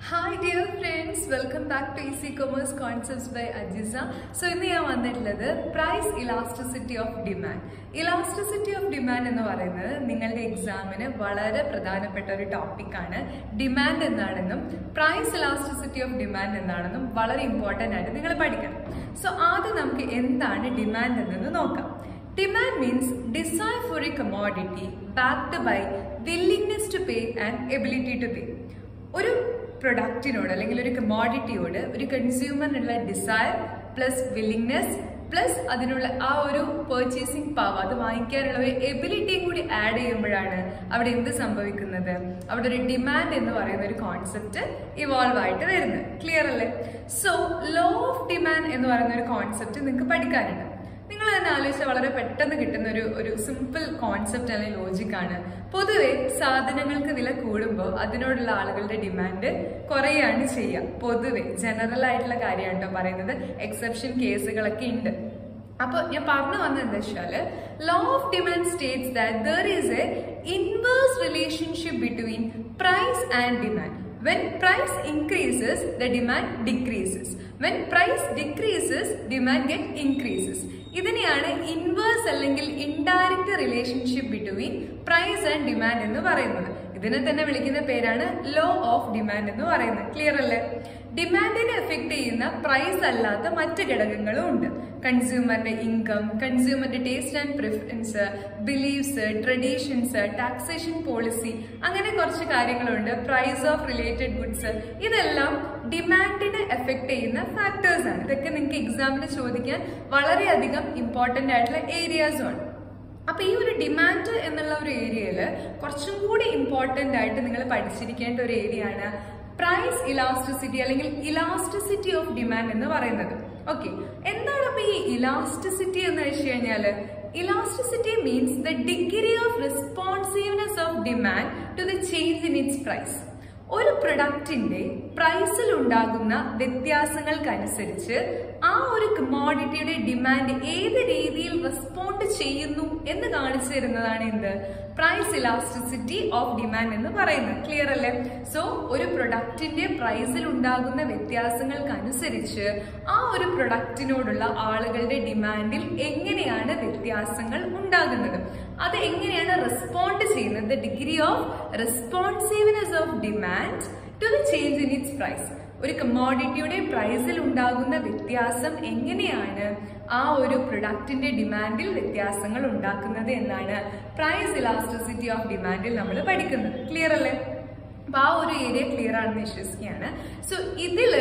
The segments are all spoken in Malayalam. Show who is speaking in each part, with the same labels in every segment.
Speaker 1: Hi dear friends welcome back to easy commerce concepts by Ajisa so ഇന്ന് ഞാൻ വന്നിട്ടുള്ളത് price elasticity of demand elasticity of demand എന്ന് പറയുന്നത് നിങ്ങളുടെ എക്സാമിന് വളരെ പ്രധാനപ്പെട്ട ഒരു ടോപ്പിക്കാണ് ഡിമാൻഡ് എന്താണെന്നും പ്രൈസ് ഇലാസ്റ്റിസിറ്റി ഓഫ് ഡിമാൻഡ് എന്താണെന്നും വളരെ ഇമ്പോർട്ടൻ്റ് ആയിട്ട് നിങ്ങൾ പഠിക്കണം സോ ആദ്യം നമുക്ക് എന്താണ് ഡിമാൻഡ് എന്നെന്ന് നോക്കാം demand means desire for a commodity backed by willingness to pay and ability to pay ഒരു പ്രൊഡക്റ്റിനോട് അല്ലെങ്കിൽ ഒരു കമോഡിറ്റിയോട് ഒരു കൺസ്യൂമറിനുള്ള ഡിസയർ പ്ലസ് വില്ലിംഗ്നെസ് പ്ലസ് അതിനുള്ള ആ ഒരു പെർച്ചേസിംഗ് പവർ അത് വാങ്ങിക്കാനുള്ള ഒരു എബിലിറ്റിയും കൂടി ആഡ് ചെയ്യുമ്പോഴാണ് അവിടെ എന്ത് സംഭവിക്കുന്നത് അവിടെ ഒരു ഡിമാൻഡ് എന്ന് പറയുന്ന ഒരു കോൺസെപ്റ്റ് ഇവോൾവ് ആയിട്ട് വരുന്നത് ക്ലിയർ അല്ലേ സോ ലോ ഓഫ് ഡിമാൻഡ് എന്ന് പറയുന്ന ഒരു കോൺസെപ്റ്റ് നിങ്ങൾക്ക് പഠിക്കാനുണ്ട് നിങ്ങൾ തന്നെ ആലോചിച്ചാൽ വളരെ പെട്ടെന്ന് കിട്ടുന്ന ഒരു ഒരു സിമ്പിൾ കോൺസെപ്റ്റ് അല്ലെങ്കിൽ ലോജിക്കാണ് പൊതുവെ സാധനങ്ങൾക്ക് വില കൂടുമ്പോൾ അതിനോടുള്ള ആളുകളുടെ ഡിമാൻഡ് കുറയാണ് ചെയ്യുക പൊതുവെ ജനറൽ ആയിട്ടുള്ള കാര്യമാണ് കേട്ടോ പറയുന്നത് എക്സെപ്ഷൻ കേസുകളൊക്കെ ഉണ്ട് അപ്പൊ ഞാൻ പറഞ്ഞു വന്നത് എന്താ വെച്ചാല് law of demand states that there is a inverse relationship between price and demand When price increases, the demand decreases. When price decreases, demand get increases. ഇതിനെയാണ് ഇൻവേഴ്സ് അല്ലെങ്കിൽ indirect relationship between price and demand എന്ന് പറയുന്നത് ഇതിനെ തന്നെ വിളിക്കുന്ന പേരാണ് ലോ ഓഫ് ഡിമാൻഡ് എന്ന് പറയുന്നത് ക്ലിയർ അല്ലേ ഡിമാൻഡിനെ എഫക്ട് ചെയ്യുന്ന പ്രൈസ് അല്ലാത്ത മറ്റ് ഘടകങ്ങളും ഉണ്ട് കൺസ്യൂമറിന്റെ ഇൻകം കൺസ്യൂമറിന്റെ taste and preference beliefs traditions taxation policy അങ്ങനെ കുറച്ച് കാര്യങ്ങളുണ്ട് പ്രൈസ് ഓഫ് റിലേറ്റഡ് ഗുഡ്സ് ഇതെല്ലാം ഡിമാൻഡിനെ എഫക്ട് ചെയ്യുന്ന ഫാക്ടേഴ്സ് ആണ് ഇതൊക്കെ നിങ്ങൾക്ക് എക്സാമിന് ചോദിക്കാൻ വളരെയധികം ഇമ്പോർട്ടന്റ് ആയിട്ടുള്ള ഏരിയാസും ആണ് അപ്പൊ ഈ ഒരു ഡിമാൻഡ് എന്നുള്ള ഒരു ഏരിയയിൽ കുറച്ചും കൂടി ഇമ്പോർട്ടന്റ് ആയിട്ട് നിങ്ങൾ പഠിച്ചിരിക്കേണ്ട ഒരു ഏരിയ ആണ് പ്രൈസ് ഇലാസ്റ്റിസിറ്റി അല്ലെങ്കിൽ ഇലാസ്റ്റിസിറ്റി ഓഫ് ഡിമാൻഡ് എന്ന് പറയുന്നത് ഓക്കെ എന്താണ് അപ്പൊ ഈ ഇലാസ്റ്റിസിറ്റി എന്ന് വെച്ച് കഴിഞ്ഞാല് elasticity means the degree of responsiveness of demand to the change in its price ഒരു പ്രൊഡക്റ്റിന്റെ പ്രൈസിൽ ഉണ്ടാകുന്ന വ്യത്യാസങ്ങൾക്കനുസരിച്ച് ആ ഒരു കമോഡിറ്റിയുടെ ഡിമാൻഡ് ഏത് രീതിയിൽ റെസ്പോണ്ട് ചെയ്യുന്നു എന്ന് കാണിച്ചു തരുന്നതാണ് എന്ത് പ്രൈസ് ഇലാസ്റ്റിസിറ്റി ഓഫ് ഡിമാൻഡ് എന്ന് പറയുന്നത് ക്ലിയർ അല്ലേ സോ ഒരു പ്രൊഡക്റ്റിന്റെ പ്രൈസിൽ ഉണ്ടാകുന്ന വ്യത്യാസങ്ങൾക്കനുസരിച്ച് ആ ഒരു പ്രൊഡക്റ്റിനോടുള്ള ആളുകളുടെ ഡിമാൻഡിൽ എങ്ങനെയാണ് വ്യത്യാസങ്ങൾ ഉണ്ടാകുന്നത് അത് എങ്ങനെയാണ് റെസ്പോണ്ട് ചെയ്യുന്നത് the degree of responsiveness of demand to the change in its price ഒരു കമോഡിറ്റിയുടെ പ്രൈസിൽ ഉണ്ടാകുന്ന വ്യത്യാസം എങ്ങനെയാണ് ആ ഒരു പ്രൊഡക്റ്റിന്റെ ഡിമാൻഡിൽ വ്യത്യാസങ്ങൾ ഉണ്ടാക്കുന്നത് എന്നാണ് പ്രൈസ് ഇലാസ്റ്റിസിറ്റി ഓഫ് ഡിമാൻഡിൽ നമ്മൾ പഠിക്കുന്നത് ക്ലിയർ അല്ലേ അപ്പൊ ആ ഒരു ഏരിയ ക്ലിയർ ആണെന്ന് വിശ്വസിക്കുകയാണ് സോ ഇതില്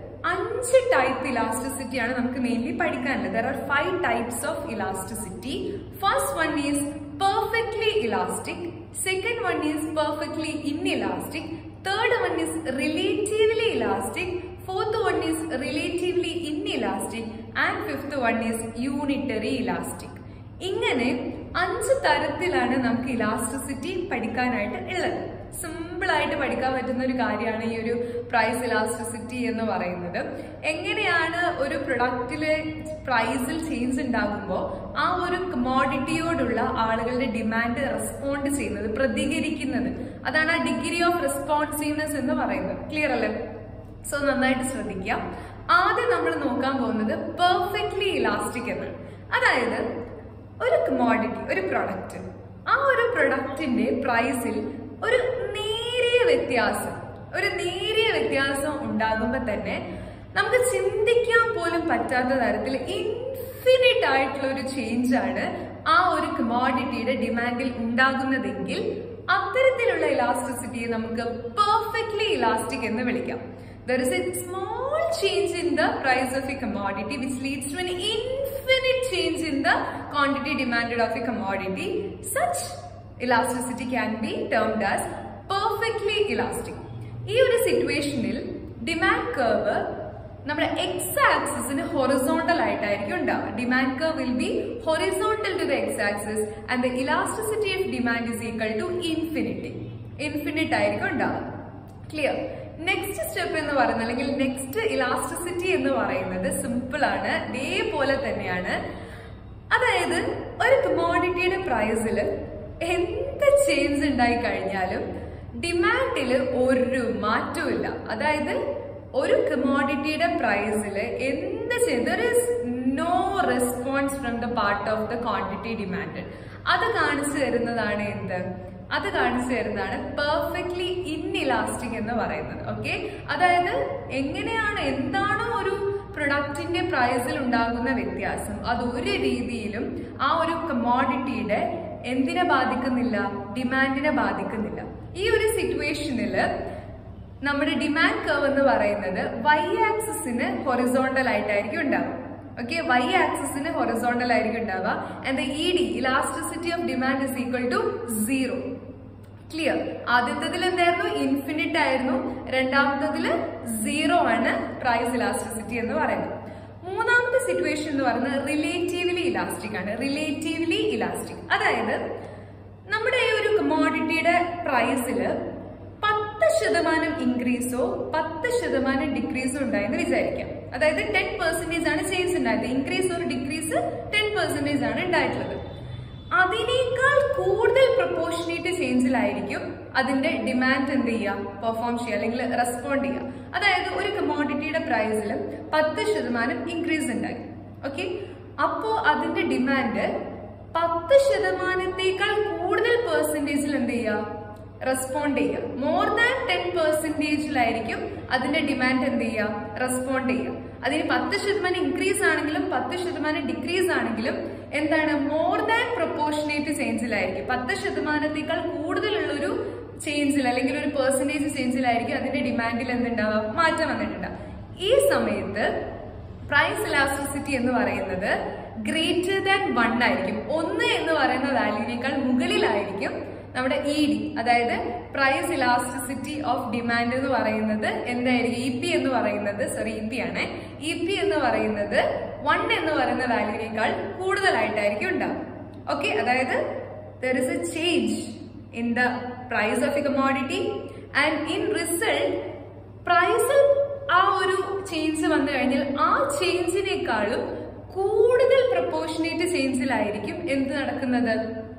Speaker 1: അഞ്ച് ടൈപ്പ് ഇലാസ്റ്റിസിറ്റി ആണ് നമുക്ക് മെയിൻലി പഠിക്കാനുള്ളത് there are five types of elasticity first one is perfectly elastic second one is perfectly inelastic third one is relatively elastic fourth one is relatively inelastic and fifth one is unitary elastic ഇങ്ങനെ അഞ്ച് തരത്തിലാണ് നമുക്ക് ഇലാസ്റ്റിസിറ്റി പഠിക്കാനായിട്ട് ഉള്ളത് സിമ്പിൾ ആയിട്ട് പഠിക്കാൻ പറ്റുന്ന ഒരു കാര്യമാണ് ഈ ഒരു പ്രൈസ് ഇലാസ്റ്റിസിറ്റി എന്ന് പറയുന്നത് എങ്ങനെയാണ് ഒരു പ്രൊഡക്റ്റില് പ്രൈസിൽ ചേഞ്ച് ഉണ്ടാകുമ്പോൾ ആ ഒരു കമോഡിറ്റിയോടുള്ള ആളുകളുടെ ഡിമാൻഡ് റെസ്പോണ്ട് ചെയ്യുന്നത് പ്രതികരിക്കുന്നത് അതാണ് ആ ഡിഗ്രി ഓഫ് റെസ്പോൺസീവ്നെസ് എന്ന് പറയുന്നത് ക്ലിയർ അല്ലേ സോ നന്നായിട്ട് ശ്രദ്ധിക്കാം ആദ്യം നമ്മൾ നോക്കാൻ പോകുന്നത് പെർഫെക്റ്റ്ലി ഇലാസ്റ്റിക് എന്നാണ് അതായത് ഒരു കമോഡിറ്റി ഒരു പ്രൊഡക്റ്റ് ആ ഒരു പ്രൊഡക്റ്റിന്റെ പ്രൈസിൽ ഒരു നേരിയ വ്യത്യാസം ഒരു നേരിയ വ്യത്യാസം ഉണ്ടാകുമ്പോൾ തന്നെ നമുക്ക് ചിന്തിക്കാൻ പോലും പറ്റാത്ത തരത്തിൽ ഇൻഫിനിറ്റ് ആയിട്ടുള്ള ഒരു ചേഞ്ച് ആണ് ആ ഒരു കമോഡിറ്റിയുടെ ഡിമാൻഡിൽ ഉണ്ടാകുന്നതെങ്കിൽ അത്തരത്തിലുള്ള ഇലാസ്റ്റിസിറ്റിയെ നമുക്ക് പെർഫെക്റ്റ്ലി ഇലാസ്റ്റിക് എന്ന് വിളിക്കാം there is a small change in the price of a commodity which leads to an infinite change in the quantity demanded of a commodity. Such elasticity can be termed as perfectly elastic. ഈ ഒരു സിറ്റുവേഷനിൽ ഡിമാൻഡ് കർവ് നമ്മുടെ എക്സ് ആക്സിസിന് ഹൊറിസോണ്ടൽ ആയിട്ടായിരിക്കും ഉണ്ടാവുക demand curve will be horizontal to the X axis and the elasticity of demand is equal to infinity infinite ആയിരിക്കും ഉണ്ടാവുക ക്ലിയർ നെക്സ്റ്റ് സ്റ്റെപ്പ് എന്ന് പറയുന്നത് അല്ലെങ്കിൽ നെക്സ്റ്റ് ഇലാസ്റ്റിസിറ്റി എന്ന് പറയുന്നത് സിമ്പിൾ ആണ് ഇതേപോലെ തന്നെയാണ് അതായത് ഒരു കമോഡിറ്റിയുടെ പ്രൈസിൽ എന്ത് ചേഞ്ച് ഉണ്ടായി കഴിഞ്ഞാലും ഡിമാൻഡിൽ ഒരു മാറ്റവും ഇല്ല അതായത് ഒരു കമോഡിറ്റിയുടെ പ്രൈസിൽ എന്ത് ചെയ്ത് no response from the part of the quantity demand അത് കാണിച്ചു തരുന്നതാണ് എന്ത് അത് കാണിച്ചു തരുന്നതാണ് പെർഫെക്റ്റ്ലി ഇൻഇലാസ്റ്റിക് എന്ന് പറയുന്നത് ഓക്കെ അതായത് എങ്ങനെയാണ് എന്താണോ ഒരു പ്രൊഡക്റ്റിന്റെ പ്രൈസിൽ ഉണ്ടാകുന്ന വ്യത്യാസം അത് ഒരു രീതിയിലും ആ ഒരു കമോഡിറ്റിയുടെ എന്തിനെ ബാധിക്കുന്നില്ല ഡിമാൻഡിനെ ബാധിക്കുന്നില്ല ഈ ഒരു സിറ്റുവേഷനിൽ നമ്മുടെ ഡിമാൻഡ് കർവ് എന്ന് പറയുന്നത് വൈ ആക്സിസിന് ഹൊറിസോണ്ടൽ ആയിട്ടായിരിക്കും ഉണ്ടാവുക ഓക്കെ വൈ ആക്സിസിന് ഹൊറിസോണ്ടൽ ആയിരിക്കും ഉണ്ടാവുക and E D elasticity of demand is equal to zero clear ആദ്യത്തതിൽ എന്തായിരുന്നു ഇൻഫിനിറ്റ് ആയിരുന്നു രണ്ടാമത്തതിൽ സീറോ ആണ് പ്രൈസ് ഇലാസ്റ്റിസിറ്റി എന്ന് പറയുന്നത് മൂന്നാമത്തെ സിറ്റുവേഷൻ എന്ന് പറയുന്നത് റിലേറ്റീവ്ലി ഇലാസ്റ്റിക് ആണ് റിലേറ്റീവ്ലി ഇലാസ്റ്റിക് അതായത് നമ്മുടെ ഈ ഒരു കമോഡിറ്റിയുടെ പ്രൈസിൽ പത്ത് ശതമാനം ഇൻക്രീസോ പത്ത് ശതമാനം ഡിക്രീസോ ഉണ്ടായെന്ന് വിചാരിക്കാം അതായത് ടെൻ പെർസെന്റേജ് ആണ് ചേഞ്ച് ഉണ്ടായത് ഇൻക്രീസ് ഒരു ഡിക്രീസ് ടെൻ പെർസെന്റേജ് ആണ് ഉണ്ടായിട്ടുള്ളത് അതിനേക്കാൾ കൂടുതൽ പ്രൊപ്പോർഷനേറ്റ് ചേഞ്ചിലായിരിക്കും അതിന്റെ ഡിമാൻഡ് എന്ത് ചെയ്യുക പെർഫോം ചെയ്യുക അല്ലെങ്കിൽ റെസ്പോണ്ട് ചെയ്യുക അതായത് ഒരു കമോഡിറ്റിയുടെ പ്രൈസിൽ പത്ത് ശതമാനം ഇൻക്രീസ് ഉണ്ടായി ഓക്കെ അപ്പോ അതിന്റെ ഡിമാൻഡ് പത്ത് ശതമാനത്തേക്കാൾ കൂടുതൽ പെർസെന്റേജിൽ എന്ത് ചെയ്യുക റെസ്പോണ്ട് ചെയ്യുക മോർ ദാൻ ടെൻ പെർസെന്റേജിലായിരിക്കും അതിന്റെ ഡിമാൻഡ് എന്ത് ചെയ്യുക റെസ്പോണ്ട് ചെയ്യുക അതിന് പത്ത് ശതമാനം ഇൻക്രീസ് ആണെങ്കിലും പത്ത് ശതമാനം ഡിക്രീസ് ആണെങ്കിലും എന്താണ് മോർ ദാൻ പ്രൊപ്പോർഷനേറ്റ് ചേഞ്ചിലായിരിക്കും പത്ത് ശതമാനത്തേക്കാൾ കൂടുതലുള്ള ഒരു ചേഞ്ചിൽ അല്ലെങ്കിൽ ഒരു പെർസെന്റേജ് ചേഞ്ചിലായിരിക്കും അതിന്റെ ഡിമാൻഡിൽ എന്തുണ്ടാവുക മാറ്റം വന്നിട്ടുണ്ടാവും ഈ സമയത്ത് പ്രൈസ് ഇലാസ്റ്റിസിറ്റി എന്ന് പറയുന്നത് ഗ്രേറ്റർ ദാൻ വൺ ആയിരിക്കും ഒന്ന് എന്ന് പറയുന്ന വാല്യൂവിനേക്കാൾ മുകളിലായിരിക്കും നമ്മുടെ ഇ ഡി അതായത് പ്രൈസ് ഇലാസ്റ്റിസിറ്റി ഓഫ് ഡിമാൻഡ് എന്ന് പറയുന്നത് എന്തായിരിക്കും ഇ പി എന്ന് പറയുന്നത് സോറി ഇ പി ആണ് ഇ പി എന്ന് പറയുന്നത് വൺ എന്ന് പറയുന്ന വാല്യൂവിനേക്കാൾ കൂടുതലായിട്ടായിരിക്കും ഉണ്ടാവും ഓക്കെ അതായത് there is a change in the price of a commodity and in result പ്രൈസിൽ ആ ഒരു ചേഞ്ച് വന്നു കഴിഞ്ഞാൽ ആ ചേഞ്ചിനേക്കാളും കൂടുതൽ പ്രപ്പോർഷനേറ്റ് ചേഞ്ചിലായിരിക്കും എന്ത് നടക്കുന്നത്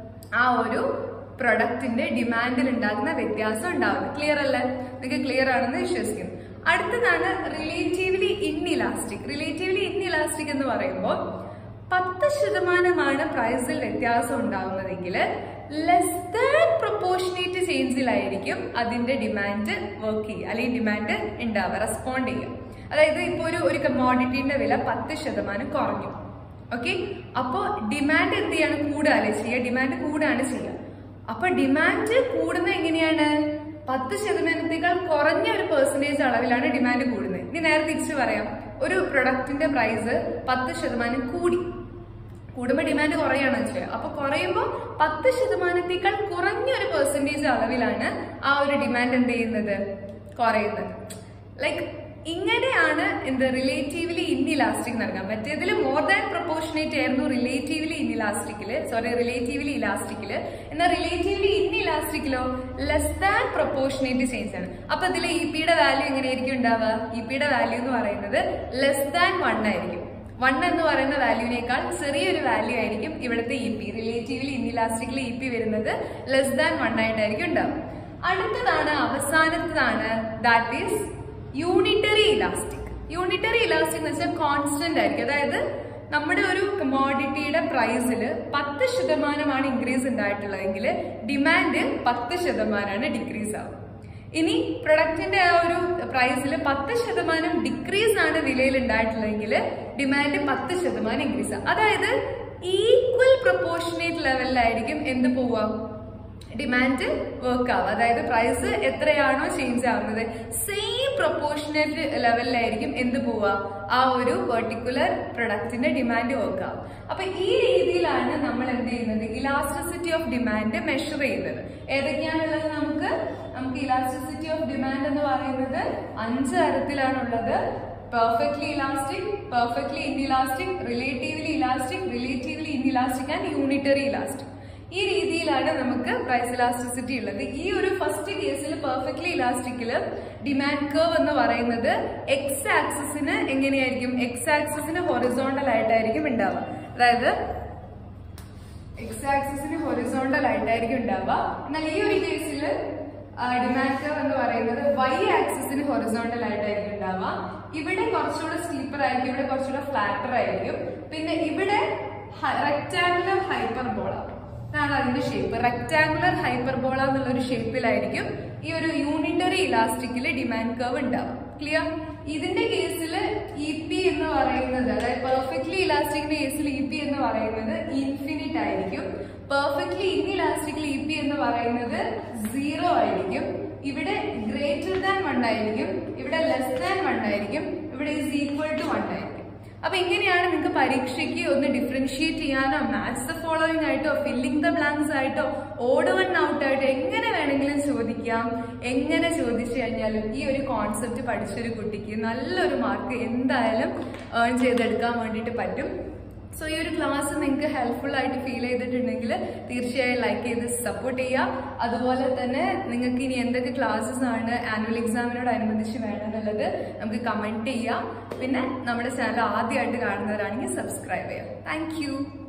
Speaker 1: ആ ഒരു പ്രൊഡക്റ്റിന്റെ ഡിമാൻഡിൽ ഉണ്ടാകുന്ന വ്യത്യാസം ഉണ്ടാകുന്നത് ക്ലിയർ അല്ലേ നിങ്ങൾക്ക് ക്ലിയർ ആണെന്ന് വിശ്വസിക്കുന്നു അടുത്തതാണ് റിലേറ്റീവ്ലി ഇൻഇലാസ്റ്റിക് റിലേറ്റീവ്ലി ഇൻഇലാസ്റ്റിക് എന്ന് പറയുമ്പോൾ പത്ത് ശതമാനമാണ് പ്രൈസിൽ വ്യത്യാസം ഉണ്ടാകുന്നതെങ്കിൽ ലെസ് ദാൻ പ്രൊപ്പോർഷനേറ്റ് ചേഞ്ചിലായിരിക്കും അതിന്റെ ഡിമാൻഡ് വർക്ക് ചെയ്യുക അല്ലെങ്കിൽ ഡിമാൻഡ് ഉണ്ടാവുക റെസ്പോണ്ട് ചെയ്യുക അതായത് ഇപ്പോൾ ഒരു ഒരു കമോഡിറ്റിന്റെ വില പത്ത് ശതമാനം കുറഞ്ഞു ഓക്കെ അപ്പോൾ ഡിമാൻഡ് എന്ത് ചെയ്യാണ് കൂടുകയല്ലേ ചെയ്യുക ഡിമാൻഡ് കൂടുകയാണ് ചെയ്യുക അപ്പൊ ഡിമാൻഡ് കൂടുന്നത് എങ്ങനെയാണ് പത്ത് ശതമാനത്തേക്കാൾ കുറഞ്ഞ ഒരു പെർസെന്റേജ് അളവിലാണ് ഡിമാൻഡ് കൂടുന്നത് ഇനി നേരെ തിരിച്ചു പറയാം ഒരു പ്രൊഡക്റ്റിന്റെ പ്രൈസ് പത്ത് ശതമാനം കൂടി കൂടുമ്പോൾ ഡിമാൻഡ് കുറയാണ് വെച്ചാൽ അപ്പൊ കുറയുമ്പോൾ പത്ത് ശതമാനത്തേക്കാൾ കുറഞ്ഞ ഒരു പെർസെന്റേജ് അളവിലാണ് ആ ഒരു ഡിമാൻഡ് എന്ത് ചെയ്യുന്നത് കുറയുന്നത് ലൈക്ക് ഇങ്ങനെയാണ് എന്ത് റിലേറ്റീവ്ലി ഇൻഇലാസ്റ്റിക് നൽകാം മറ്റേതിൽ മോർ ദാൻ പ്രൊപ്പോർഷനേറ്റ് ആയിരുന്നു റിലേറ്റീവ്ലി ഇൻഇലാസ്റ്റിക്കില് സോറി റിലേറ്റീവ്ലി ഇലാസ്റ്റിക്കില് എന്നാൽ റിലേറ്റീവ്ലി ഇൻഇലാസ്റ്റിക്കിലോ ലെസ് ദാൻ പ്രൊപ്പോർഷനേറ്റ് ചേഞ്ച് ആണ് അപ്പൊ ഇതിൽ ഇ പിയുടെ വാല്യൂ എങ്ങനെയായിരിക്കും ഉണ്ടാവുക ഇ പിയുടെ വാല്യൂ എന്ന് പറയുന്നത് ലെസ് ദാൻ വൺ ആയിരിക്കും വൺ എന്ന് പറയുന്ന വാല്യൂവിനേക്കാൾ ചെറിയൊരു വാല്യൂ ആയിരിക്കും ഇവിടുത്തെ ഇ പി റിലേറ്റീവ്ലി ഇൻഇലാസ്റ്റിക്കിൽ ഇ പി വരുന്നത് ലെസ് ദാൻ വൺ ആയിട്ടായിരിക്കും ഉണ്ടാവും അടുത്തതാണ് അവസാനത്തതാണ് that is unitary elastic unitary elastic എന്ന് വെച്ചാൽ കോൺസ്റ്റന്റ് ആയിരിക്കും അതായത് നമ്മുടെ ഒരു കമോഡിറ്റിയുടെ പ്രൈസിൽ പത്ത് ശതമാനമാണ് ഇൻക്രീസ് ഉണ്ടായിട്ടുള്ളതെങ്കിൽ ഡിമാൻഡ് പത്ത് ശതമാനമാണ് ഡിക്രീസ് ആവും ഇനി പ്രൊഡക്റ്റിന്റെ ആ ഒരു പ്രൈസിൽ പത്ത് ശതമാനം ഡിക്രീസ് ആണ് വിലയിൽ ഉണ്ടായിട്ടുള്ളതെങ്കിൽ ഡിമാൻഡ് പത്ത് ശതമാനം ഇൻക്രീസ് ആവും അതായത് ഈക്വൽ പ്രൊപ്പോർഷനേറ്റ് ലെവലിലായിരിക്കും എന്ത് പോവുക ഡിമാൻഡ് വർക്ക് ആവുക അതായത് പ്രൈസ് എത്രയാണോ ചേഞ്ച് ആവുന്നത് സെയിം പ്രൊപ്പോർഷനേറ്റ് ലെവലിലായിരിക്കും എന്ത് പോവുക ആ ഒരു പെർട്ടിക്കുലർ പ്രൊഡക്റ്റിന്റെ ഡിമാൻഡ് വർക്ക് ആവും അപ്പൊ ഈ രീതിയിലാണ് നമ്മൾ എന്ത് ചെയ്യുന്നത് ഇലാസ്റ്റിസിറ്റി ഓഫ് ഡിമാൻഡ് മെഷർ ചെയ്യുന്നത് ഏതൊക്കെയാണുള്ളത് നമുക്ക് നമുക്ക് ഇലാസ്റ്റിസിറ്റി ഓഫ് ഡിമാൻഡ് എന്ന് പറയുന്നത് അഞ്ച് തരത്തിലാണുള്ളത് perfectly elastic perfectly inelastic relatively elastic relatively inelastic and unitary elastic ഈ രീതിയിലാണ് നമുക്ക് പ്രൈസ് ഇലാസ്റ്റിസിറ്റി ഉള്ളത് ഈ ഒരു ഫസ്റ്റ് കേസിൽ പെർഫെക്റ്റ്ലി ഇലാസ്റ്റിക്കില് ഡിമാൻഡ് കർവ് എന്ന് പറയുന്നത് എക്സ് ആക്സിസിന് എങ്ങനെയായിരിക്കും എക്സ് ആക്സിസിന് ഹൊറിസോണ്ടൽ ആയിട്ടായിരിക്കും ഉണ്ടാവുക അതായത് എക്സ് ആക്സിസിന് ഹൊറിസോണ്ടൽ ആയിട്ടായിരിക്കും ഉണ്ടാവുക എന്നാൽ ഈ ഒരു കേസിൽ ഡിമാൻഡ് കർവ് എന്ന് പറയുന്നത് വൈ ആക്സിസിന് ഹൊറിസോണ്ടൽ ആയിട്ടായിരിക്കും ഉണ്ടാവുക ഇവിടെ കുറച്ചുകൂടെ സ്ലീപ്പർ ആയിരിക്കും ഇവിടെ കുറച്ചുകൂടെ ഫ്ലാറ്റർ ആയിരിക്കും പിന്നെ ഇവിടെ റെക്ടാങ്കുലർ ഹൈപ്പർബോള ഇതാണ് അതിന്റെ ഷേപ്പ് റെക്ടാങ്കുലർ ഹൈപ്പർബോള എന്നുള്ള ഒരു ഷേപ്പിലായിരിക്കും ഈ ഒരു യൂണിറ്ററി ഇലാസ്റ്റിക്കില് ഡിമാൻഡ് കർവ് ഉണ്ടാവുക ക്ലിയർ ഇതിന്റെ കേസിൽ ഇ പി എന്ന് പറയുന്നത് അതായത് പെർഫെക്റ്റ്ലി ഇലാസ്റ്റിക്കിന്റെ കേസിൽ ഇ പി എന്ന് പറയുന്നത് ഇൻഫിനിറ്റ് ആയിരിക്കും പെർഫെക്റ്റ്ലി ഇൻ ഇലാസ്റ്റിക്കിൽ ഇ പി എന്ന് പറയുന്നത് സീറോ ആയിരിക്കും ഇവിടെ ഗ്രേറ്റർ ദാൻ വൺ ആയിരിക്കും ഇവിടെ ലെസ് ദാൻ വൺ ആയിരിക്കും ഇവിടെ ഈസ് ഈക്വൽ ടു വൺ ആയിരിക്കും അപ്പൊ ഇങ്ങനെയാണ് നിങ്ങൾക്ക് പരീക്ഷയ്ക്ക് ഒന്ന് ഡിഫറൻഷിയേറ്റ് ചെയ്യാനോ മാച്ച് ദ ഫോളോയിങ് ആയിട്ടോ ഫില്ലിംഗ് ദ ബ്ലാങ്ക്സ് ആയിട്ടോ ഓട് വൺ ഔട്ട് ആയിട്ടോ എങ്ങനെ വേണമെങ്കിലും ചോദിക്കാം എങ്ങനെ ചോദിച്ചു കഴിഞ്ഞാലും ഈ ഒരു കോൺസെപ്റ്റ് പഠിച്ചൊരു കുട്ടിക്ക് നല്ലൊരു മാർക്ക് എന്തായാലും ഏൺ ചെയ്തെടുക്കാൻ വേണ്ടിയിട്ട് പറ്റും സോ ഈ ഒരു ക്ലാസ് നിങ്ങൾക്ക് ഹെൽപ്ഫുൾ ആയിട്ട് ഫീൽ ചെയ്തിട്ടുണ്ടെങ്കിൽ തീർച്ചയായും ലൈക്ക് ചെയ്ത് സപ്പോർട്ട് ചെയ്യുക അതുപോലെ തന്നെ നിങ്ങൾക്ക് ഇനി എന്തൊക്കെ ക്ലാസ്സസ് ആണ് ആനുവൽ എക്സാമിനോടനുബന്ധിച്ച് വേണമെന്നുള്ളത് നമുക്ക് കമൻറ്റ് ചെയ്യാം പിന്നെ നമ്മുടെ ചാനൽ ആദ്യമായിട്ട് കാണുന്നവരാണെങ്കിൽ സബ്സ്ക്രൈബ് ചെയ്യാം താങ്ക്